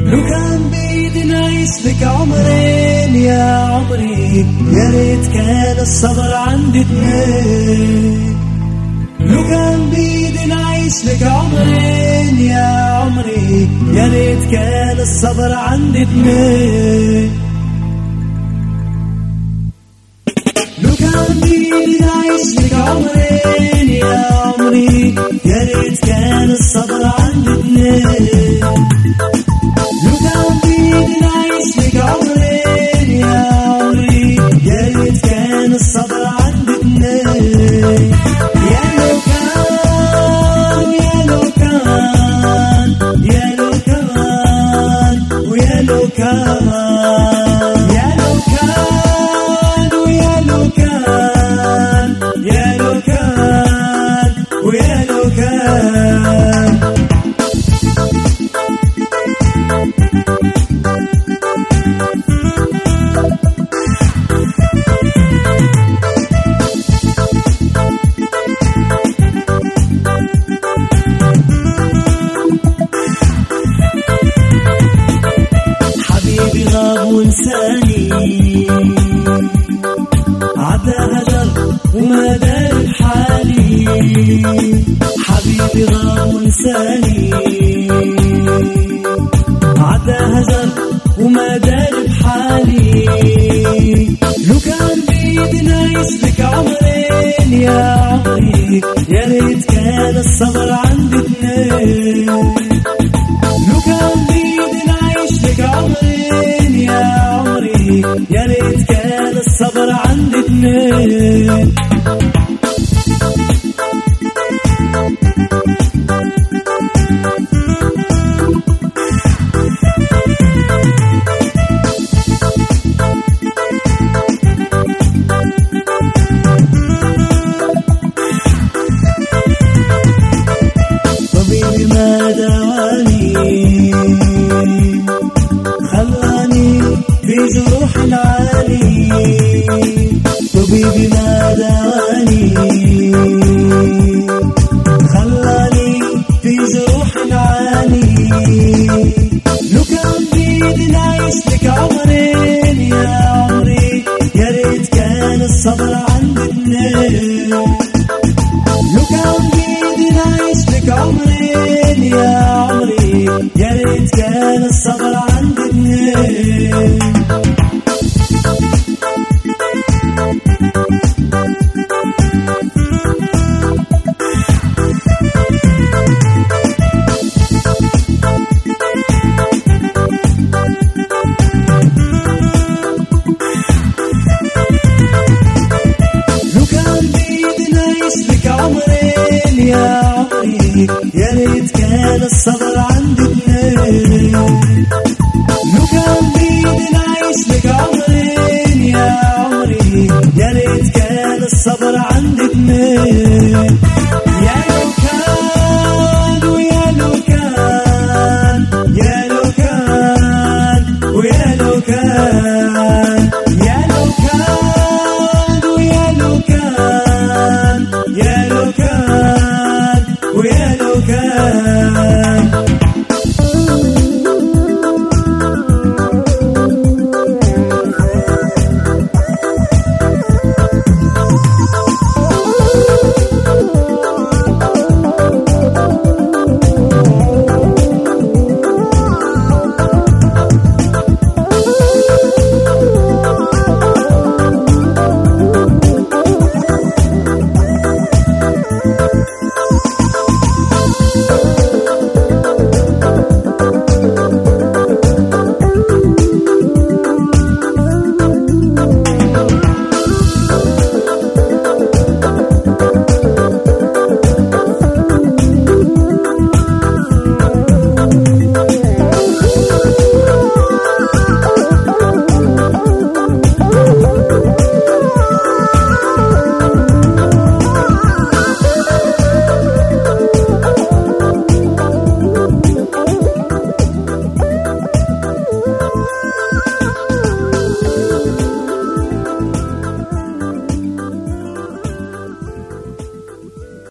لو كان بيدي نعيش لك عمرين يا عمري يا ريت كان الصبر عندي اثنين لو كان بيدي نعيش لك عمرين يا عمري يا ريت كان الصبر عندي اثنين لو كان بيدي نعيش لك عمرين يا عمري يا ريت كان الصبر عندي اثنين لو كان بيدي نعيش لك عمرين يا عمري يا ريت كان الصبر عندي اثنين يا لو كان يا لو كان يا لو كان ويا لو كان يا لو كان ويا لو كان يا لو كان ويا لو كان حبيبي غاب ونساني عدى هجر وما دار بحالي حبيبي غاب ونساني عدى هجر وما دار بحالي لو كان بيدي نعيش لك عمرين يا عمري يا ريت كان الصبر عندي اثنين لو كان بيدي نعيش لك عمرين يا عمري يا ريت كان الصبر عندي اثنين طبيبي ما دواني خلاني في جروح العالي طبيبي ما دواني خلاني في جروح العالي لو كان بيدي نعيش لك عمرين يا عمري يا ريت كان الصبر عندي اثنين لو كان بيدي نعيش لك عمرين يا عمري يا ريت كان الصبر عندي اثنين لو كان بيدي نعيش لك عمرين يا عمري يا ريت كان الصبر عندي اثنين لو كان بيدي نعيش لك عمرين يا عمري يا ريت كان الصبر